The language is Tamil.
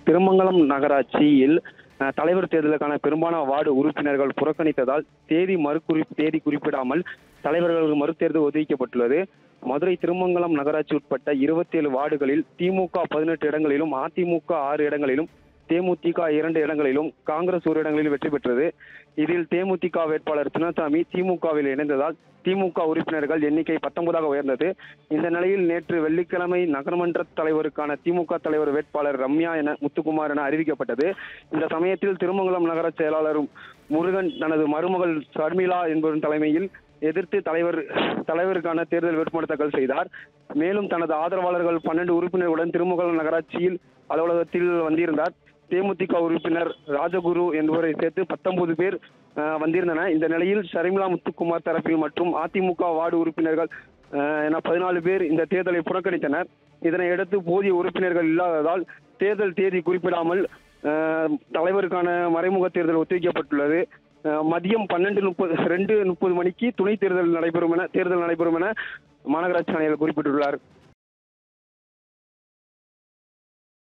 திருமங்கலம் நகராட்சியில் அஹ், தலைவர் தேர்தலுக்கான பெரும்பாலான வார்டு உறுப்பினர்கள் புறக்கணித்ததால் தேதி மறுகுறி தேதி குறிப்பிடாமல் தலைவர்களுக்கு மறுதேர்தல் ஒதுக்கப்பட்டுள்ளது மதுரை திருமங்கலம் நகராட்சி உட்பட்ட இருபத்தி ஏழு வார்டுகளில் திமுக பதினெட்டு இடங்களிலும் அதிமுக ஆறு இடங்களிலும் தேமுதிக இரண்டு இடங்களிலும் காங்கிரஸ் ஒரு இடங்களில் வெற்றி பெற்றது இதில் தேமுதிக வேட்பாளர் சின்னசாமி திமுகவில் இணைந்ததால் திமுக உறுப்பினர்கள் எண்ணிக்கை பத்தொன்பதாக உயர்ந்தது இந்த நிலையில் நேற்று வெள்ளிக்கிழமை நகரமன்ற தலைவருக்கான திமுக தலைவர் வேட்பாளர் ரம்யா என முத்துக்குமார் என அறிவிக்கப்பட்டது இந்த சமயத்தில் திருமங்கலம் நகர செயலாளரும் முருகன் தனது மருமகள் ஷர்மிளா என்பவரின் தலைமையில் எதிர்த்து தலைவர் தலைவருக்கான தேர்தல் வேட்புமனு தாக்கல் செய்தார் மேலும் தனது ஆதரவாளர்கள் பன்னெண்டு உறுப்பினர்களுடன் திருமங்கலம் நகராட்சியில் அலுவலகத்தில் வந்திருந்தார் தேமுதிக உறுப்பினர் ராஜகுரு என்பவரை சேர்த்து பத்தொன்பது பேர் அஹ், வந்திருந்தன இந்த நிலையில் ஷர்மிளா முத்துக்குமார் தரப்பில் மற்றும் அதிமுக வார்டு உறுப்பினர்கள் அஹ், என பதினாலு பேர் இந்த தேர்தலை புறக்கணித்தனர் இதனையடுத்து போதிய உறுப்பினர்கள் இல்லாததால் தேர்தல் தேதி குறிப்பிடாமல் அஹ், தலைவருக்கான மறைமுக தேர்தல் ஒத்திவைக்கப்பட்டுள்ளது அஹ், மதியம் பன்னெண்டு முப்பது ரெண்டு முப்பது மணிக்கு துணை தேர்தல் நடைபெறும் என தேர்தல் நடைபெறும் என மாநகராட்சி ஆணையர் குறிப்பிட்டுள்ளார்